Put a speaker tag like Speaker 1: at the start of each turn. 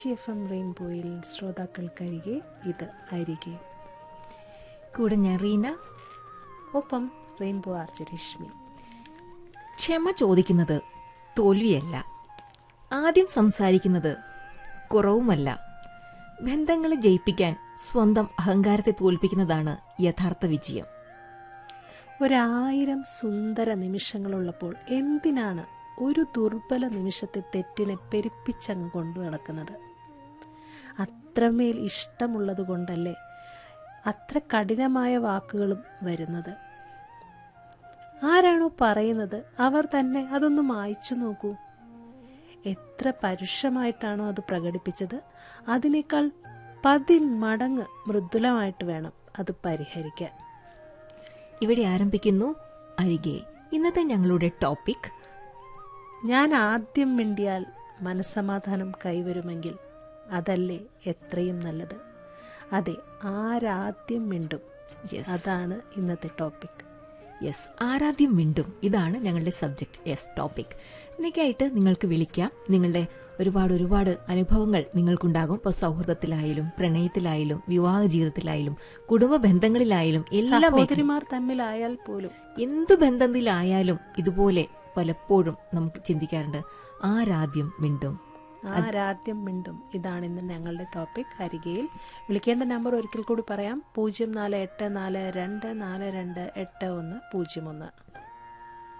Speaker 1: F M റെയിൻബോയിൽ ശ്രോതാക്കൾക്കരികെ ഇത് അരികെ
Speaker 2: കൂടെ ഞാൻ റീന
Speaker 1: ഒപ്പം റെയിൻബോ ആർച്ച് രശ്മി
Speaker 2: ക്ഷമ ചോദിക്കുന്നത് തോൽവിയല്ല ആദ്യം സംസാരിക്കുന്നത് കുറവുമല്ല ബന്ധങ്ങളെ ജയിപ്പിക്കാൻ സ്വന്തം അഹങ്കാരത്തെ തോൽപ്പിക്കുന്നതാണ് യഥാർത്ഥ വിജയം
Speaker 1: ഒരായിരം സുന്ദര നിമിഷങ്ങളുള്ളപ്പോൾ എന്തിനാണ് ഒരു ദുർബല നിമിഷത്തെ തെറ്റിനെ പെരുപ്പിച്ചങ്ങ് കൊണ്ടു നടക്കുന്നത് അത്രമേൽ ഇഷ്ടമുള്ളത് കൊണ്ടല്ലേ അത്ര കഠിനമായ വാക്കുകളും വരുന്നത് ആരാണോ പറയുന്നത് അവർ തന്നെ അതൊന്ന് മായ്ച്ചു നോക്കൂ എത്ര പരുഷമായിട്ടാണോ അത് പ്രകടിപ്പിച്ചത് അതിനേക്കാൾ പതിന്മടങ്ങ് മൃദുലമായിട്ട് വേണം അത് പരിഹരിക്കാൻ
Speaker 2: ഇവിടെ ആരംഭിക്കുന്നു അരികെ ഇന്നത്തെ ഞങ്ങളുടെ ടോപ്പിക്
Speaker 1: ഞാൻ ആദ്യം മിണ്ടിയാൽ മനസ്സമാധാനം കൈവരുമെങ്കിൽ അതല്ലേ എത്രയും നല്ലത് അതെ ആരാദ്യം മിണ്ടും
Speaker 2: Yes.
Speaker 1: അതാണ് ഇന്നത്തെ ടോപ്പിക്
Speaker 2: യെസ് ആരാധ്യം വീണ്ടും ഇതാണ് ഞങ്ങളുടെ സബ്ജക്റ്റ് യെസ് ടോപ്പിക് ഇതിനൊക്കെയായിട്ട് നിങ്ങൾക്ക് വിളിക്കാം നിങ്ങളുടെ ഒരുപാട് ഒരുപാട് അനുഭവങ്ങൾ നിങ്ങൾക്കുണ്ടാകും ഇപ്പോൾ സൗഹൃദത്തിലായാലും പ്രണയത്തിലായാലും വിവാഹ ജീവിതത്തിലായാലും കുടുംബ ബന്ധങ്ങളിലായാലും എല്ലാ മേഖല-
Speaker 1: സഹോദരിമാർ തമ്മിലായാൽ പോലും
Speaker 2: എന്തു ബന്ധത്തിലായാലും ഇതുപോലെ പലപ്പോഴും നമുക്ക് ചിന്തിക്കാറുണ്ട് ആരാധ്യം വീണ്ടും
Speaker 1: ആരാദ്യം മിണ്ടും ഇതാണ് ഇന്ന് ഞങ്ങളുടെ ടോപ്പിക് അരികയിൽ വിളിക്കേണ്ട നമ്പർ ഒരിക്കൽ കൂടി പറയാം പൂജ്യം നാല് എട്ട് നാല് രണ്ട് നാല് രണ്ട് എട്ട് ഒന്ന് പൂജ്യം ഒന്ന്